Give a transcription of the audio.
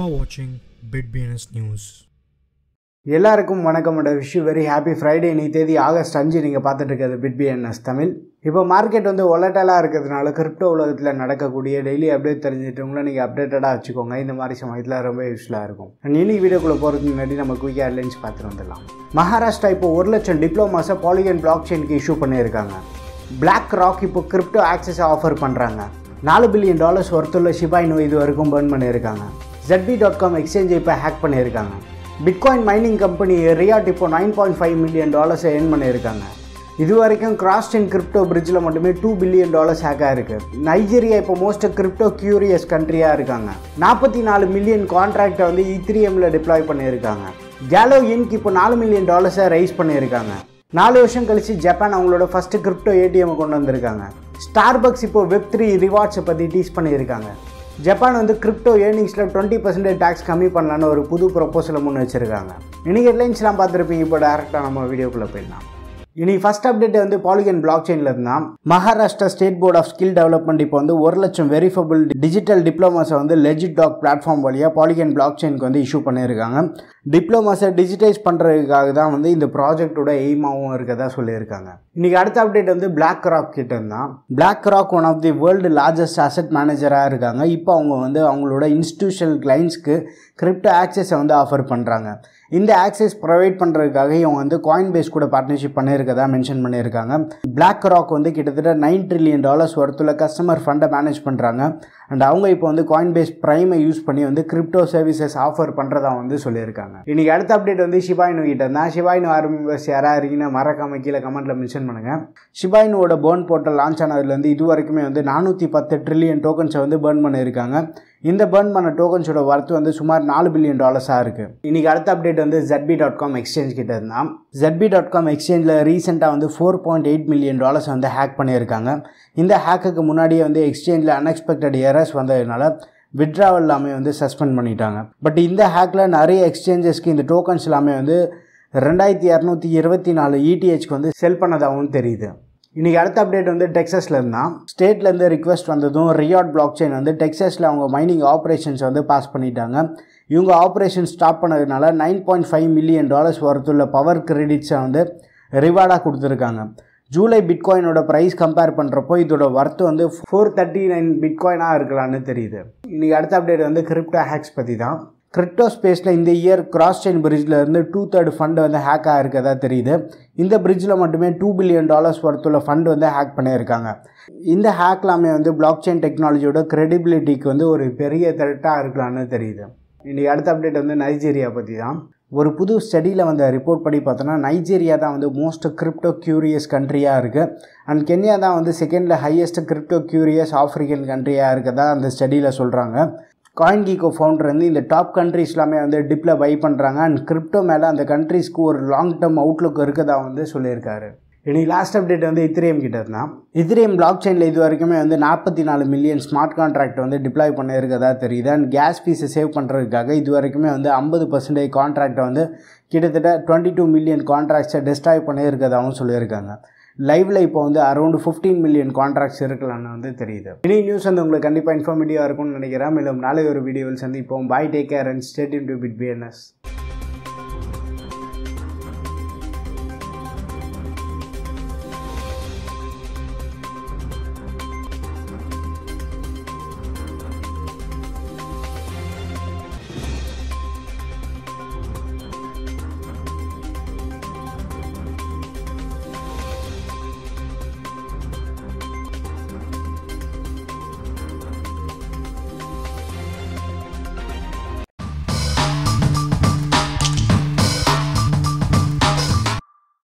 are watching BitBNS News. எல்லாருக்கும் வணக்கம் and wish very happy Friday நீ தேதி ஆகஸ்ட் அஞ்சு நீங்கள் பார்த்துட்டு இருக்கிறது பிட்பிஎன்எஸ் தமிழ் இப்போ மார்க்கெட் வந்து ஒலட்டலாக இருக்கிறதுனால கிரிப்டோ உலகத்தில் நடக்கக்கூடிய டெய்லி அப்டேட் தெரிஞ்சுட்டவங்கள நீங்கள் அப்டேட்டடாக வச்சுக்கோங்க இந்த மாதிரி சமயத்தில் ரொம்ப யூஸ்ஃபுல்லாக இருக்கும் அண்ட் இனி வீடியோக்குள்ளே போகிறதுக்கு முன்னாடி நம்ம குயிக் ஏர்லைன்ஸ் பார்த்துட்டு வந்துடலாம் மகாராஷ்டிரா இப்போ ஒரு லட்சம் டிப்ளமாஸை பாலிகன் பிளாக் செயினுக்கு இஷ்யூ பண்ணியிருக்காங்க பிளாக் ராக் இப்போ கிரிப்டோ ஆக்சஸ் ஆஃபர் பண்ணுறாங்க நாலு பில்லியன் டாலர்ஸ் ஒர்த்துள்ள ஷிபாயினு இது வரைக்கும் பர்ன் பண்ணியிருக்காங்க ZB.com டாட் காம் எக்ஸ்சேஞ்சை இப்போ ஹேக் பண்ணியிருக்காங்க பிட்காயின் மைனிங் கம்பெனி ரியாட் இப்போ நைன் பாயிண்ட் ஃபைவ் மில்லியன் டாலர்ஸை ஏர்ன் பண்ணியிருக்காங்க இது வரைக்கும் கிராஸ் செயின் கிரிப்டோ பிரிட்ஜில் மட்டுமே டூ பில்லியன் டாலர்ஸ் ஹேக் ஆயிருக்கு நைஜீரியா இப்போ மோஸ்ட் கிரிப்டோ கியூரியஸ் கண்ட்ரியாக இருக்காங்க நாற்பத்தி நாலு மில்லியன் கான்ட்ராக்டை வந்து இத்ரியமில் டிப்ளாய் பண்ணியிருக்காங்க கேலோ இன்க் இப்போ நாலு மில்லியன் டாலர்ஸை ரைஸ் பண்ணியிருக்காங்க நாலு வருஷம் கழிச்சு ஜப்பான் அவங்களோட ஃபர்ஸ்ட் கிரிப்டோ ஏடிஎம் கொண்டு வந்திருக்காங்க ஸ்டார்பக்ஸ் இப்போ வெப் த்ரீ ரிவார்ட்ஸை பற்றி டீஸ் பண்ணியிருக்காங்க ஜப்பான் வந்து கிரிப்டோ ஏர்னிங்ஸில் டுவெண்ட்டி பர்சன்டேஜ் டேக்ஸ் கம்மி பண்ணலான்னு ஒரு புது ப்ரொப்போசலை முன் வச்சுருக்காங்க இன்னைக்கு ஹெட்லைன்ஸ்லாம் பார்த்துருப்பீங்க இப்போ டேரெக்டாக நம்ம வீடியோக்குள்ளே போயிடலாம் இனி ஃபர்ஸ்ட் அப்டேட் வந்து பாலிகன் பிளாக் செயினில் இருந்தால் Maharashtra state board of skill development இப்போ வந்து ஒரு லட்சம் வெரிஃபபிள் டிஜிட்டல் டிப்ளமாஸை வந்து லெஜிட் டாக் பிளாட்ஃபார்ம் வழியாக பாலிகன் பிளாக் செயினுக்கு வந்து இஷ்யூ பண்ணியிருக்காங்க டிப்ளமாஸை டிஜிட்டைஸ் பண்ணுறதுக்காக தான் வந்து இந்த ப்ராஜெக்டோட எய்மாகவும் இருக்கதா சொல்லியிருக்காங்க இன்றைக்கி அடுத்த அப்டேட் வந்து பிளாக் ராக் கிட்ட இருந்தால் BlackRock one of the world largest asset மேனேஜராக இருக்காங்க இப்போ அவங்க வந்து அவங்களோட இன்ஸ்டியூஷனல் கிளைண்ட்ஸ்க்கு கிரிப்டோ ஆக்சஸை வந்து ஆஃபர் பண்ணுறாங்க இந்த ஆக்சஸ் ப்ரொவைட் பண்ணுறதுக்காக இவங்க வந்து காயின் பேஸ் கூட பார்ட்னர்ஷிப் பண்ணியிருக்கதா மென்ஷன் பண்ணியிருக்காங்க பிளாக் ராக் வந்து கிட்டத்தட்ட நைன் ட்ரில்லியன் டாலர்ஸ் ஒர்த்துள்ள கஸ்டமர் ஃபண்டை மேனேஜ் பண்ணுறாங்க அண்ட் அவங்க இப்போ வந்து காயின் பேஸ் ப்ரைமை யூஸ் பண்ணி வந்து கிரிப்டோ சர்வீசஸ் ஆஃபர் பண்ணுறதா வந்து சொல்லியிருக்காங்க இன்றைக்கி அடுத்த அப்டேட் வந்து ஷிபாயினு கிட்ட இருந்தால் ஷிபாயினு ஆர் மெம்பர்ஸ் யாராக இருக்கீங்கன்னா மறக்காம கீழே கமெண்ட்டில் மென்ஷன் பண்ணுங்கள் ஷிபாயினோட பேர்ன் போர்ட்டல் லான்ச் ஆனதுலேருந்து இது வரைக்குமே வந்து நானூற்றி பத்து ட்ரில்லியன் டோக்கன்ஸை வந்து பேர்ன் பண்ணியிருக்காங்க இந்த பேர்ன் பண்ண டோக்கன்ஸோட ஒர்த்து வந்து சுமார் நாலு பில்லியன் டாலர்ஸாக இருக்குது இன்றைக்கி அடுத்த அப்டேட் வந்து ZB.com டாட் காம் எக்ஸ்சேஞ்ச் கிட்ட இருந்தால் ZB.com டாட் காம் எக்ஸ்சேஞ்சில் ரீசெண்டாக வந்து four point eight million dollars வந்து ஹேக் பண்ணியிருக்காங்க இந்த ஹேக்குக்கு முன்னாடியே வந்து எக்ஸ்சேஞ்சில் அன்எக்ஸ்பெக்டட் எரர்ஸ் வந்ததுனால விட்ராவல் எல்லாமே வந்து சஸ்பெண்ட் பண்ணிட்டாங்க பட் இந்த ஹேக்கில் நிறைய எக்ஸ்சேஞ்சஸ்க்கு இந்த டோக்கன்ஸ் எல்லாமே வந்து ரெண்டாயிரத்தி இரநூத்தி இருபத்தி நாலு இடிஹெச்க்கு வந்து செல் பண்ணதாகவும் தெரியுது இன்றைக்கி அடுத்த அப்டேட் வந்து டெக்ஸஸில் இருந்தால் ஸ்டேட்லேருந்து ரிக்வஸ்ட் வந்ததும் ரியாட் பிளாக் செயின் வந்து டெக்ஸஸில் அவங்க மைனிங் ஆப்ரேஷன்ஸ் வந்து பாஸ் பண்ணிட்டாங்க இவங்க ஆப்ரேஷன் ஸ்டாப் பண்ணதுனால nine point five million dollars வரத்துள்ள பவர் கிரெடிட்ஸை வந்து ரிவார்டாக கொடுத்துருக்காங்க ஜூலை பிட்காயினோட ப்ரைஸ் கம்பேர் பண்ணுறப்போ இதோட ஒர்த்து வந்து ஃபோர் தேர்ட்டி நைன் பிட்காயினாக இருக்கலான்னு தெரியுது இன்றைக்கி அடுத்த அப்டேட் வந்து கிரிப்டோ ஹேக்ஸ் பற்றி தான் கிரிப்டோ ஸ்பேஸில் இந்த இயர் கிராஸ் செயின் பிரிட்ஜில் இருந்து டூ தேர்ட் ஃபண்டு வந்து ஹேக் ஆகிருக்கதா தெரியுது இந்த பிரிட்ஜில் மட்டுமே டூ பில்லியன் டாலர்ஸ் ஒர்த்துள்ள ஃபண்ட் வந்து ஹேக் பண்ணியிருக்காங்க இந்த ஹேக்லாமே வந்து பிளாக் செயின் டெக்னாலஜியோட கிரெடிபிலிட்டிக்கு வந்து ஒரு பெரிய த்ரெட்டாக இருக்கலான்னு தெரியுது இன்றைக்கி அடுத்த அப்டேட் வந்து நைஜீரியா பற்றி தான் ஒரு புது ஸ்டடியில் வந்த ரிப்போர்ட் படி பார்த்தோன்னா நைஜீரியா தான் வந்து மோஸ்ட் கிரிப்டோ கியூரியஸ் கண்ட்ரியாக இருக்குது அண்ட் கென்யா தான் வந்து செகண்டில் ஹையஸ்ட் கிரிப்டோ கியூரியஸ் ஆஃப்ரிக்கன் கண்ட்ரியாக இருக்கதா அந்த ஸ்டடியில் சொல்கிறாங்க காயின் கீகோ ஃபவுண்டர் வந்து இந்த டாப் கண்ட்ரிஸ் எல்லாமே வந்து டிப்பில் பை பண்ணுறாங்க அண்ட் கிரிப்டோ மேலே அந்த கண்ட்ரிஸ்க்கு ஒரு லாங் டேர்ம் அவுட்லுக் இருக்கதா வந்து சொல்லியிருக்காரு இனி லாஸ்ட் அப்டேட் வந்து இத்திரியம் கிட்ட இருந்தால் இத்திரியம் பிளாக் செயினில் இது வரைக்குமே வந்து நாற்பத்தி நாலு மில்லியன் ஸ்மார்ட் கான்ட்ராக்ட் வந்து டிப்ளாய் பண்ணியிருக்கதா தெரியுது அண்ட் கேஸ் ஃபீஸை சேவ் பண்ணுறதுக்காக இது வரைக்குமே வந்து ஐம்பது பர்சன்டேஜ் கான்ட்ராக்டை வந்து கிட்டத்தட்ட டுவெண்ட்டி டூ மில்லியன் கான்ட்ராக்ட்ஸை டிஸ்ட்ராய் பண்ணியிருக்கதாகவும் சொல்லியிருக்காங்க லைவ்ல இப்போ வந்து அரௌண்ட் ஃபிஃப்டீன் மில்லியன் கான்ட்ராக்ட்ஸ் இருக்கலாம்னு வந்து தெரியுது இனி நியூஸ் வந்து உங்களுக்கு கண்டிப்பாக இன்ஃபார்மேட்டிவாக இருக்கும்னு நினைக்கிறேன் மேலும் நாளை ஒரு வீடியோவில் சந்திப்போம் bye take care and stayed in to bit BNS